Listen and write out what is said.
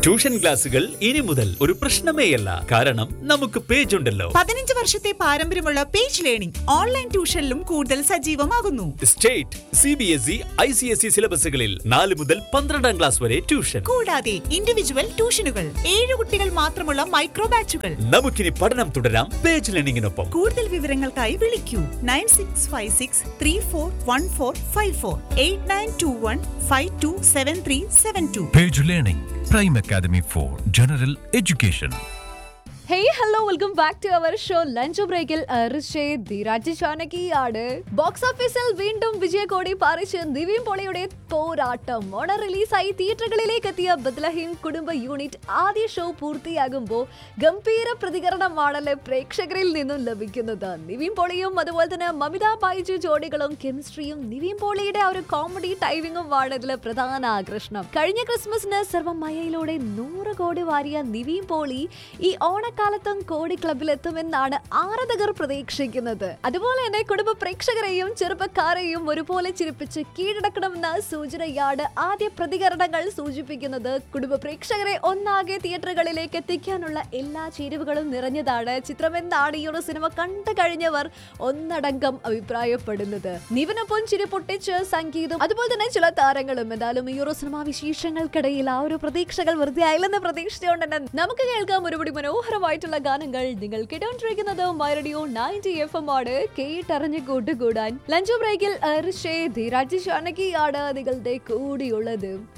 Tuition ക്ലാസുകൾ ഇനി മുതൽ ഒരു പ്രശ്നമേയല്ല കാരണം നമുക്ക് പേജ് ഉണ്ടല്ലോ പതിനഞ്ച് വർഷത്തെ പാരമ്പര്യമുള്ള പേജ് ലേണിംഗ് ഓൺലൈൻ ട്യൂഷനിലും കൂടുതൽ സജീവമാകുന്നു state C B S E I C S E സിലബസുകളിൽ നാല് മുതൽ പന്ത്രണ്ടാം ക്ലാസ് വരെ ട്യൂഷൻ കൂടാതെ ഇൻഡിവിജ്വൽ ട്യൂഷനുകൾ ഏഴ് കുട്ടികൾ മാത്രമുള്ള മൈക്രോ ബാച്ചുകൾ നമുക്കിനി പഠനം തുടരാം പേജ് ലേണിംഗിനൊപ്പം കൂടുതൽ വിവരങ്ങൾക്കായി വിളിക്കൂ nine six five six three four one four five four eight nine two one five two seven three seven two Page Learning, Prime Academy for General Education. Hey hello welcome back to our show lunch ബ്രേക്കിൽ Dheeraj ചാനകിയാണ് box ഓഫീസിൽ വീണ്ടും വിജയകോടി പാറിച്ച് നിവിൻ പോളിയുടെ പോരാട്ടം ഓണ റിലീസായി തിയേറ്ററുകളിലേക്ക് എത്തിയ ബദ്ലഹീം കുടുംബ യൂണിറ്റ് ആദ്യ ഷോ പൂർത്തിയാകുമ്പോൾ ഗംഭീര പ്രതികരണമാണല്ലേ പ്രേക്ഷകരിൽ നിന്നും ലഭിക്കുന്നത് നിവിൻ പോളിയും അതുപോലെ തന്നെ മമിത ബൈജു ജോഡികളും കെമിസ്ട്രിയും നിവിൻ പോളിയുടെ ആ ഒരു കോമഡി ടൈമിങ്ങും ആണ് ഇതിലെ പ്രധാന ആകർഷണം കഴിഞ്ഞ ക്രിസ്മസിന് സർവമയയിലൂടെ നൂറ് കോടി വാരിയ നിവിൻ പോളി ഈ ഓണക്കാലത്തും കോടി ക്ലബിലെത്തുമെന്നാണ് ആരാധകർ പ്രതീക്ഷിക്കുന്നത് അതുപോലെ തന്നെ കുടുംബ പ്രേക്ഷകരെയും ചെറുപ്പക്കാരെയും ഒരുപോലെ ചിരിപ്പിച്ച് കീഴടക്കണമെന്ന സൂചനയാണ് ആദ്യ പ്രതികരണങ്ങൾ സൂചിപ്പിക്കുന്നത് കുടുംബ പ്രേക്ഷകരെ ഒന്നാകെ തിയേറ്ററുകളിലേക്ക് എത്തിക്കാനുള്ള എല്ലാ ചേരുവകളും നിറഞ്ഞതാണ് ചിത്രമെന്നാണ് ഈ ഒരു സിനിമ കണ്ടു കഴിഞ്ഞവർ ഒന്നടങ്കം അഭിപ്രായപ്പെടുന്നത് നിവിനൊപ്പം ചിരി പൊട്ടിച്ച് സംഗീതം അതുപോലെ തന്നെ ചില താരങ്ങളും എന്തായാലും ഈ ഒരു സിനിമ വിശേഷങ്ങൾക്കിടയിൽ ആ ഒരു പ്രതീക്ഷകൾ വെറുതെ ആയില്ലെന്ന് പ്രതീക്ഷിച്ചുകൊണ്ട് തന്നെ നമുക്ക് കേൾക്കാം ഒരുപടി മനോഹരമായിട്ടുള്ള ഗാനങ്ങൾ നിങ്ങൾ കേട്ടോണ്ടിരിക്കുന്നത് മൈറഡിയോ നയൻറ്റി എഫ് എം ആണ് കേട്ടറിഞ്ഞ് കൂട്ടുകൂടാൻ ലഞ്ച് ബ്രേക്കിൽ ധീരാജ് ഷാനകിയാണ് നിങ്ങളുടെ കൂടിയുള്ളത്